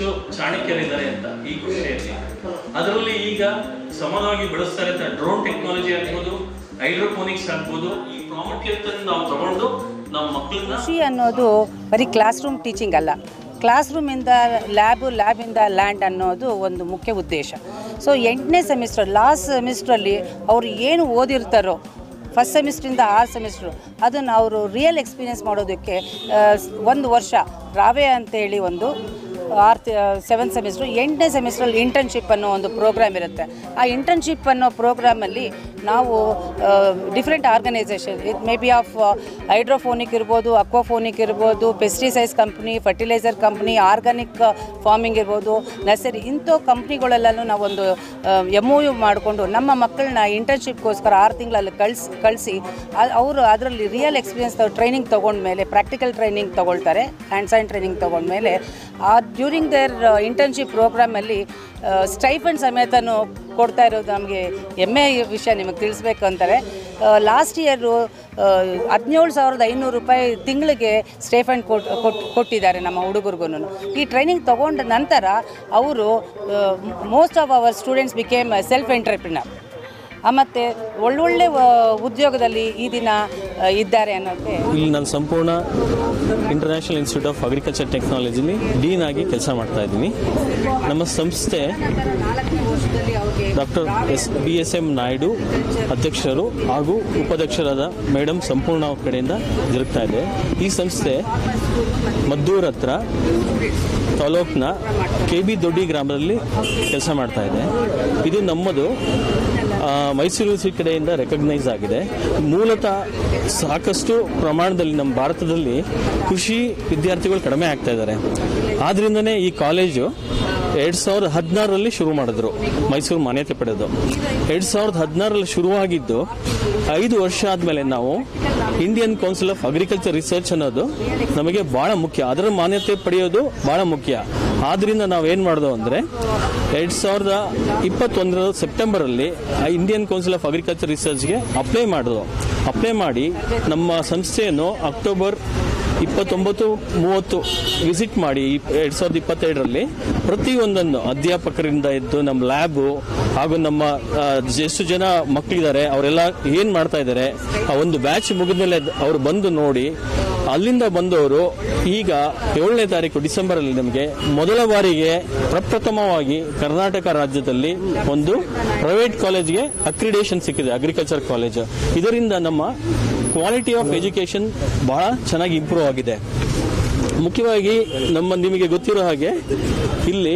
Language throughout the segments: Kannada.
ಎಷ್ಟು ಚಾಣಕ್ಯರಿದ್ದಾರೆ ಅಂತ ಈ ಕೃಷಿಯಲ್ಲಿ ಅದರಲ್ಲಿ ಈಗ ಸಮಾನವಾಗಿ ಬಳಸ್ತಾ ಇರೋ ಡ್ರೋನ್ ಟೆಕ್ನಾಲಜಿ ಆಗ್ಬೋದು ಹೈಡ್ರೋಪೋನಿಕ್ಸ್ ಆಗ್ಬೋದು ಈ ಪ್ರಾಮುಖ್ಯತೆಯನ್ನು ನಾವು ತಗೊಂಡು ನಮ್ಮ ಮಕ್ಕಳನ್ನ ಕೃಷಿ ಅನ್ನೋದು ಬರೀ ಕ್ಲಾಸ್ ರೂಮ್ ಟೀಚಿಂಗ್ ಅಲ್ಲ ಕ್ಲಾಸ್ ರೂಮಿಂದ ಲ್ಯಾಬು ಲ್ಯಾಬಿಂದ ಲ್ಯಾಂಡ್ ಅನ್ನೋದು ಒಂದು ಮುಖ್ಯ ಉದ್ದೇಶ ಸೊ ಎಂಟನೇ ಸೆಮಿಸ್ಟರ್ ಲಾಸ್ಟ್ ಸೆಮಿಸ್ಟ್ರಲ್ಲಿ ಅವರು ಏನು ಓದಿರ್ತಾರೋ ಫಸ್ಟ್ ಸೆಮಿಸ್ಟ್ರಿಂದ ಆರು ಸೆಮಿಸ್ಟ್ರು ಅದನ್ನು ಅವರು ರಿಯಲ್ ಎಕ್ಸ್ಪೀರಿಯೆನ್ಸ್ ಮಾಡೋದಕ್ಕೆ ಆ, ಸ್- ಒಂದು ವರ್ಷ ರಾವೆ ಅಂತೇಳಿ ಒಂದು ಆರು ಸೆವೆಂತ್ ಸೆಮಿಸ್ಟ್ರು ಎಂಟನೇ ಸೆಮಿಸ್ಟ್ರಲ್ಲಿ ಇಂಟರ್ನ್ಶಿಪ್ ಅನ್ನೋ ಒಂದು ಪ್ರೋಗ್ರಾಮ್ ಇರುತ್ತೆ ಆ ಇಂಟರ್ನ್ಶಿಪ್ ಅನ್ನೋ ಪ್ರೋಗ್ರಾಮಲ್ಲಿ ನಾವು different organisation it may be of hydroponic ಇರ್ಬೋದು ಅಕ್ವಾಫೋನಿಕ್ ಇರ್ಬೋದು pesticides company fertiliser company organic farming ಇರ್ಬೋದು ನರ್ಸರಿ ಇಂಥ ಕಂಪ್ನಿಗಳೆಲ್ಲನೂ ನಾವೊಂದು ಎಮ್ ಒ ಯು ಮಾಡಿಕೊಂಡು ನಮ್ಮ ಮಕ್ಕಳನ್ನ ಇಂಟರ್ನ್ಶಿಪ್ಗೋಸ್ಕರ ಆರು ತಿಂಗಳಲ್ಲಿ ಕಳ್ಸಿ ಕಳಿಸಿ ಅವರು ಅದರಲ್ಲಿ ರಿಯಲ್ ಎಕ್ಸ್ಪೀರಿಯನ್ಸ್ ಟ್ರೈನಿಂಗ್ ತೊಗೊಂಡ್ಮೇಲೆ ಪ್ರಾಕ್ಟಿಕಲ್ ಟ್ರೈನಿಂಗ್ ತೊಗೊಳ್ತಾರೆ ಹ್ಯಾಂಡ್ಸ್ ಆ್ಯಂಡ್ ಟ್ರೈನಿಂಗ್ ತೊಗೊಂಡ್ಮೇಲೆ ಆ ಡ್ಯೂರಿಂಗ್ ದೇರ್ ಇಂಟರ್ನ್ಶಿಪ್ ಪ್ರೋಗ್ರಾಮಲ್ಲಿ ಸ್ಟೈಫಂಡ್ ಸಮೇತನೂ ಕೊಡ್ತಾ ಇರೋದು ನಮಗೆ ಹೆಮ್ಮೆ ವಿಷಯ ನಿಮಗೆ ತಿಳಿಸ್ಬೇಕು ಅಂತಾರೆ ಲಾಸ್ಟ್ ಇಯರು ಹದಿನೇಳು ಸಾವಿರದ ಐನೂರು ರೂಪಾಯಿ ತಿಂಗಳಿಗೆ ಸ್ಟೇಫಂಡ್ ಕೊಟ್ ಕೊಟ್- ಕೊಟ್ಟಿದ್ದಾರೆ ನಮ್ಮ ಹುಡುಗರಿಗೂ ಈ ಟ್ರೈನಿಂಗ್ ತಗೊಂಡ ನಂತರ ಅವರು most of our students became self entrepreneur ಮತ್ತು ಒಳ್ಳೊಳ್ಳೆ ಆ, ಉದ್ಯೋಗದಲ್ಲಿ ಈ ದಿನ ಆ, ಇದ್ದಾರೆ ಅನ್ನೋಕ್ಕೆ ಇಲ್ಲಿ ನಾನು ಸಂಪೂರ್ಣ ಇಂಟರ್ನ್ಯಾಷನಲ್ ಇನ್ಸ್ಟಿಟ್ಯೂಟ್ ಆಫ್ ಅಗ್ರಿಕಲ್ಚರ್ ಟೆಕ್ನಾಲಜಿಲಿ ಡೀನ್ ಆಗಿ ಕೆಲಸ ಮಾಡ್ತಾ ಇದ್ದೀನಿ ನಮ್ಮ ಸಂಸ್ಥೆ doctor S B S M Naidu ಅಧ್ಯಕ್ಷರು ಹಾಗೂ ಉಪಾಧ್ಯಕ್ಷರಾದ ಮೇಡಮ್ ಸಂಪೂರ್ಣ ಅವ್ರ ಕಡೆಯಿಂದ ಜರುಗ್ತಾ ಇದೆ ಈ ಸಂಸ್ಥೆ ಮದ್ದೂರ್ ಹತ್ರ ತಾಲೂಕ್ನ ಕೆ ಬಿ ದೊಡ್ಡಿ ಗ್ರಾಮದಲ್ಲಿ ಕೆಲಸ ಮಾಡ್ತಾ ಇದೆ ಇದು ನಮ್ಮದು ಆ, ಮೈಸೂರು ಯೂನಿವರ್ಸಿಟಿ ಕಡೆಯಿಂದ ರೆಕಗ್ನೈಸ್ ಆಗಿದೆ ಮೂಲತಃ ಸಾಕಷ್ಟು ಪ್ರಮಾಣದಲ್ಲಿ ನಮ್ಮ ಭಾರತದಲ್ಲಿ ಕೃಷಿ ವಿದ್ಯಾರ್ಥಿಗಳು ಕಡಿಮೆ ಆಗ್ತಾ ಇದ್ದಾರೆ ಆದ್ರಿಂದನೇ ಈ ಕಾಲೇಜು ಎರಡು ಸಾವಿರದ ಹದಿನಾರರಲ್ಲಿ ಶುರು ಮಾಡಿದ್ರು ಮೈಸೂರು ಮಾನ್ಯತೆ ಪಡೆದು ಎರಡು ಸಾವಿರದ ಹದಿನಾರರಲ್ಲಿ ಶುರುವಾಗಿದ್ದು ಐದು ವರ್ಷ ಆದಮೇಲೆ ನಾವು Indian council of agriculture research ಅನ್ನೋದು ನಮಗೆ ಬಹಳ ಮುಖ್ಯ ಅದರ ಮಾನ್ಯತೆ ಪಡೆಯೋದು ಬಹಳ ಮುಖ್ಯ ಆದ್ರಿಂದ ನಾವೇನು ಮಾಡಿದೋ ಅಂದರೆ ಎರಡು ಸಾವಿರದ ಇಪ್ಪತ್ತೊಂದರ ಸೆಪ್ಟೆಂಬರಲ್ಲಿ ಇಂಡಿಯನ್ ಕೌನ್ಸಿಲ್ ಆಫ್ ಅಗ್ರಿಕಲ್ಚರ್ ರಿಸರ್ಚ್ಗೆ ಅಪ್ಲೈ ಮಾಡಿದ್ರು ಅಪ್ಲೈ ಮಾಡಿ ನಮ್ಮ ಸಂಸ್ಥೆಯನ್ನು ಅಕ್ಟೋಬರ್ ಇಪ್ಪತ್ತೊಂಬತ್ತು ಮೂವತ್ತು ವಿಸಿಟ್ ಮಾಡಿ ಎರಡು ಸಾವಿರದ ಇಪ್ಪತ್ತೆರಡರಲ್ಲಿ ಪ್ರತಿಯೊಂದನ್ನು ಅಧ್ಯಾಪಕರಿಂದ ಇದ್ದು ನಮ್ಮ ಲ್ಯಾಬು ಹಾಗೂ ನಮ್ಮ ಆ, ಎಷ್ಟು ಜನ ಮಕ್ಕಳಿದ್ದಾರೆ ಅವರೆಲ್ಲ ಏನು ಮಾಡ್ತಾ ಇದ್ದಾರೆ ಆ ಒಂದು ಬ್ಯಾಚ್ ಮುಗಿದ್ಮೇಲೆ ಅವರು ಬಂದು ನೋಡಿ ಅಲ್ಲಿಂದ ಬಂದವರು ಈಗ ಏಳನೇ ತಾರೀಕು ಡಿಸೆಂಬರ್ ಅಲ್ಲಿ ನಮಗೆ ಮೊದಲ ಬಾರಿಗೆ ಪ್ರಪ್ರಥಮವಾಗಿ ಕರ್ನಾಟಕ ರಾಜ್ಯದಲ್ಲಿ ಒಂದು ಪ್ರೈವೇಟ್ ಕಾಲೇಜ್ಗೆ ಅಕ್ರಿಡೇಷನ್ ಸಿಕ್ಕಿದೆ ಅಗ್ರಿಕಲ್ಚರ್ ಕಾಲೇಜ್ ಇದರಿಂದ ನಮ್ಮ ಕ್ವಾಲಿಟಿ ಆಫ್ ಎಜುಕೇಶನ್ ಬಹಳ ಚೆನ್ನಾಗಿ ಇಂಪ್ರೂವ್ ಆಗಿದೆ ಮುಖ್ಯವಾಗಿ ನಮ್ಮ ನಿಮಗೆ ಗೊತ್ತಿರೋ ಹಾಗೆ ಇಲ್ಲಿ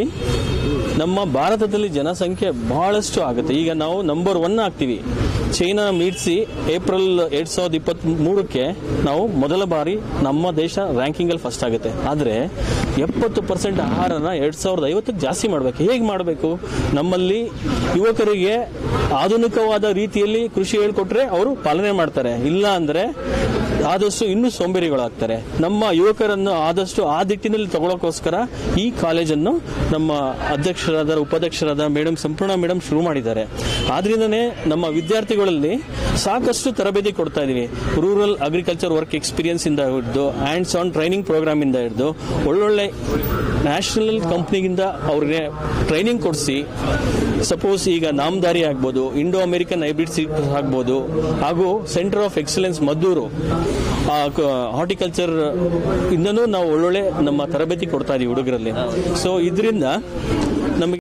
ನಮ್ಮ ಭಾರತದಲ್ಲಿ ಜನಸಂಖ್ಯೆ ಬಹಳಷ್ಟು ಆಗುತ್ತೆ ಈಗ ನಾವು ನಂಬರ್ ಒನ್ ಆಗ್ತೀವಿ ಚೈನಾ ಮೀಟ್ಸಿ ಏಪ್ರಿಲ್ ಎರಡ್ ಸಾವಿರದ ಇಪ್ಪತ್ತ್ ಮೂರಕ್ಕೆ ನಾವು ಮೊದಲ ಬಾರಿ ನಮ್ಮ ದೇಶ ರ್ಯಾಂಕಿಂಗ್ ಅಲ್ಲಿ ಫಸ್ಟ್ ಆಗುತ್ತೆ ಆದ್ರೆ ಎಪ್ಪತ್ತು ಪರ್ಸೆಂಟ್ ಆಹಾರನ ಎರಡ್ ಸಾವಿರದ ಐವತ್ತಕ್ಕೆ ಜಾಸ್ತಿ ಮಾಡಬೇಕು ಹೇಗೆ ಮಾಡಬೇಕು ನಮ್ಮಲ್ಲಿ ಯುವಕರಿಗೆ ಆಧುನಿಕವಾದ ರೀತಿಯಲ್ಲಿ ಕೃಷಿ ಹೇಳ್ಕೊಟ್ರೆ ಅವರು ಪಾಲನೆ ಮಾಡ್ತಾರೆ ಇಲ್ಲ ಅಂದ್ರೆ ಆದಷ್ಟು ಇನ್ನೂ ಸೋಂಬೇರಿಗಳಾಗ್ತಾರೆ ನಮ್ಮ ಯುವಕರನ್ನು ಆದಷ್ಟು ಆ ದಿಟ್ಟಿನಲ್ಲಿ ತಗೊಳ್ಳೋಕೋಸ್ಕರ ಈ ಕಾಲೇಜನ್ನು ನಮ್ಮ ಅಧ್ಯಕ್ಷರಾದ ಉಪಾಧ್ಯಕ್ಷರಾದ ಮೇಡಮ್ ಸಂಪೂರ್ಣ ಮೇಡಮ್ ಶುರು ಮಾಡಿದ್ದಾರೆ ಆದ್ರಿಂದನೇ ನಮ್ಮ ವಿದ್ಯಾರ್ಥಿಗಳಲ್ಲಿ ಸಾಕಷ್ಟು ತರಬೇತಿ ಕೊಡ್ತಾ ಇದೀವಿ ರೂರಲ್ ಅಗ್ರಿಕಲ್ಚರ್ ವರ್ಕ್ ಎಕ್ಸ್ಪೀರಿಯನ್ಸ್ ಇಂದ ಹಿಡಿದು ಹ್ಯಾಂಡ್ಸ್ ಆನ್ ಟ್ರೈನಿಂಗ್ ಪ್ರೋಗ್ರಾಮ್ ಇಂದ ಹಿಡಿದು ಒಳ್ಳೊಳ್ಳೆ ನ್ಯಾಷನಲ್ ಕಂಪ್ನಿಗಿಂದ ಅವ್ರಿಗೆ ಟ್ರೈನಿಂಗ್ ಕೊಡಿಸಿ ಸಪೋಸ್ ಈಗ ನಾಮದಾರಿ ಆಗ್ಬೋದು ಇಂಡೋ ಅಮೆರಿಕನ್ ಹೈಬ್ರಿಡ್ ಸೀಡ್ ಆಗ್ಬೋದು ಹಾಗೂ centre of excellence Maddur horticulture ಇಂದನೂ ನಾವು ಒಳ್ಳೊಳ್ಳೆ ನಮ್ಮ ತರಬೇತಿ ಕೊಡ್ತಾ ಇದೀವಿ ಹುಡುಗರಲ್ಲಿ ಸೊ ಇದರಿಂದ